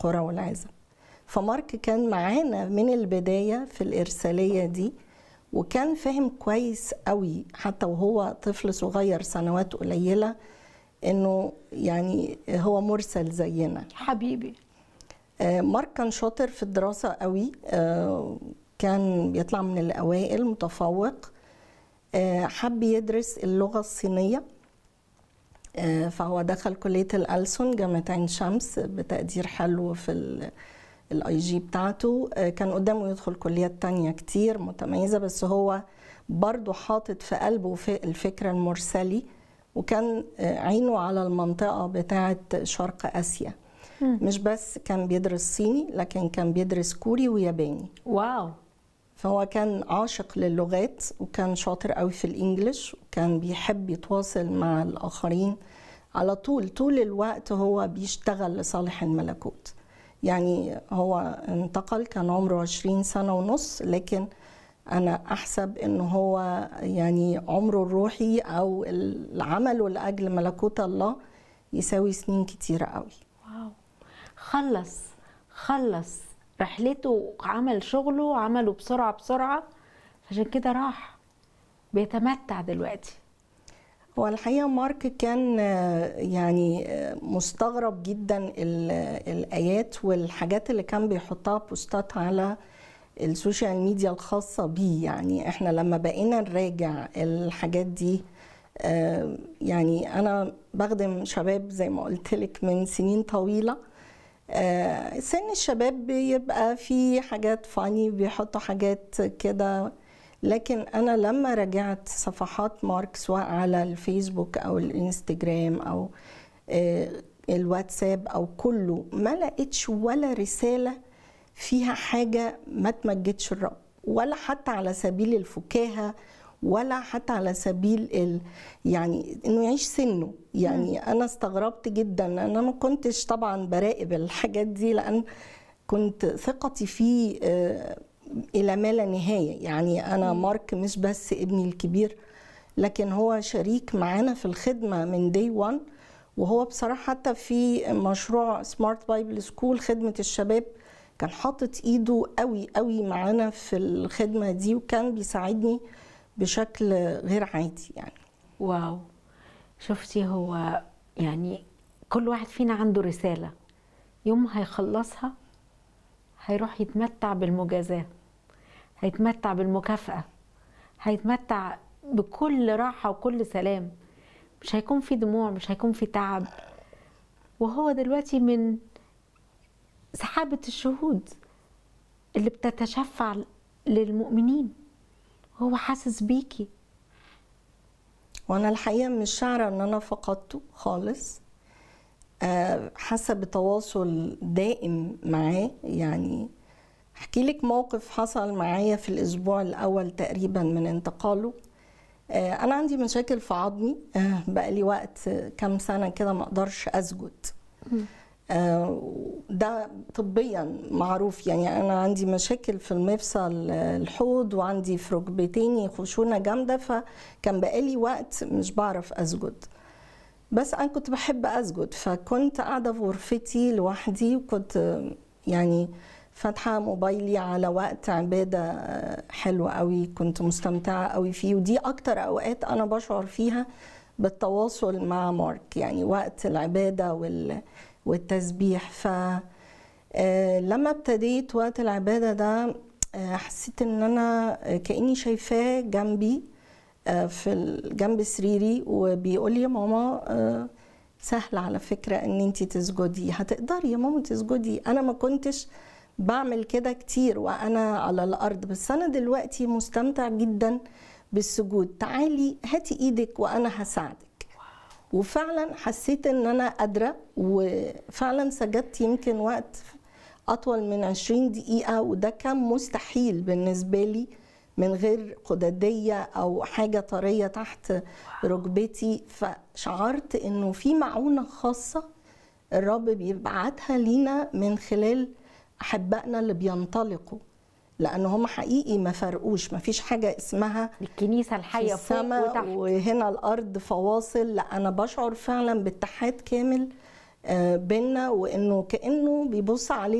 القرى والعزب فمارك كان معانا من البداية في الإرسالية دي وكان فاهم كويس قوي حتى وهو طفل صغير سنوات قليلة انه يعني هو مرسل زينا حبيبي آه، مارك كان شاطر في الدراسة قوي آه، كان بيطلع من الأوائل متفوق آه، حب يدرس اللغة الصينية آه، فهو دخل كلية الألسن جامعة عين شمس بتقدير حلو في الاي جي بتاعته آه، كان قدامه يدخل كليات تانية كتير متميزة بس هو برضو حاطط في قلبه في الفكرة المرسلي وكان آه، عينه على المنطقة بتاعة شرق آسيا مش بس كان بيدرس صيني لكن كان بيدرس كوري وياباني واو فهو كان عاشق للغات وكان شاطر قوي في الانجليش وكان بيحب يتواصل مع الاخرين على طول طول الوقت هو بيشتغل لصالح الملكوت يعني هو انتقل كان عمره 20 سنة ونص لكن أنا أحسب إنه هو يعني عمره الروحي أو العمل لأجل ملكوت الله يساوي سنين كتيرة قوي واو خلص خلص رحلته عمل شغله عمله بسرعة بسرعة عشان كده راح بيتمتع دلوقتي هو الحقيقة مارك كان آه، يعني آه، مستغرب جدا ال- الآيات والحاجات اللي كان بيحطها بوستات على السوشيال ميديا الخاصة بيه يعني احنا لما بقينا نراجع الحاجات دي آه، يعني أنا بخدم شباب زي ما قلت لك من سنين طويلة آه، سن الشباب بيبقى في حاجات فاني بيحطوا حاجات كده لكن انا لما راجعت صفحات مارك سواء على الفيسبوك او الانستجرام او آه، الواتساب او كله ما لقيتش ولا رساله فيها حاجه ما تمجدش الرب ولا حتى على سبيل الفكاهه ولا حتى على سبيل ال... يعني انه يعيش سنه يعني انا استغربت جدا انا ما كنتش طبعا براقب الحاجات دي لان كنت ثقتي فيه آه، الى ما لا نهايه يعني انا مارك مش بس ابني الكبير لكن هو شريك معانا في الخدمه من دي 1 وهو بصراحه حتى في مشروع سمارت بايبل سكول خدمه الشباب كان حاطط ايده قوي قوي معانا في الخدمه دي وكان بيساعدني بشكل غير عادي يعني واو شفتي هو يعني كل واحد فينا عنده رسالة يوم هيخلصها هيروح يتمتع بالمجازاة هيتمتع بالمكافأة هيتمتع بكل راحة وكل سلام مش هيكون في دموع مش هيكون في تعب وهو دلوقتي من سحابة الشهود اللي بتتشفع للمؤمنين هو حاسس بيكي وانا الحقيقه مش شعره ان انا فقدته خالص آه، حاسه بتواصل دائم معاه يعني احكي لك موقف حصل معايا في الاسبوع الاول تقريبا من انتقاله آه، انا عندي مشاكل في عظمي آه، بقالي وقت آه، كام سنه كده ما اقدرش اسجد آه، ده طبيا معروف يعني انا عندي مشاكل في المفصل آه، الحوض وعندي في ركبتيني خشونه جامده فكان بقالي وقت مش بعرف اسجد بس انا كنت بحب اسجد فكنت قاعده في غرفتي لوحدي وكنت آه، يعني فاتحه موبايلي على وقت عباده آه، حلو قوي كنت مستمتعه قوي فيه ودي اكتر اوقات انا بشعر فيها بالتواصل مع مارك يعني وقت العباده وال والتسبيح ف آه، لما ابتديت وقت العباده ده آه، حسيت ان انا آه، كاني شايفاه جنبي آه، في ال- جنب سريري وبيقول لي يا ماما آه، سهل على فكره ان انت تسجدي هتقدري يا ماما تسجدي انا ما كنتش بعمل كده كتير وانا على الارض بس انا دلوقتي مستمتع جدا بالسجود تعالي هاتي ايدك وانا هساعدك وفعلا حسيت ان انا قادره وفعلا سجدت يمكن وقت اطول من 20 دقيقه وده كان مستحيل بالنسبه لي من غير قداديه او حاجه طريه تحت ركبتي فشعرت انه في معونه خاصه الرب بيبعتها لينا من خلال احبائنا اللي بينطلقوا لان هم حقيقي ما فرقوش ما فيش حاجه اسمها الكنيسة الحية في فوق السماء وتحت وهنا الارض فواصل لا انا بشعر فعلا باتحاد كامل آه، بينا وانه كانه بيبص عليه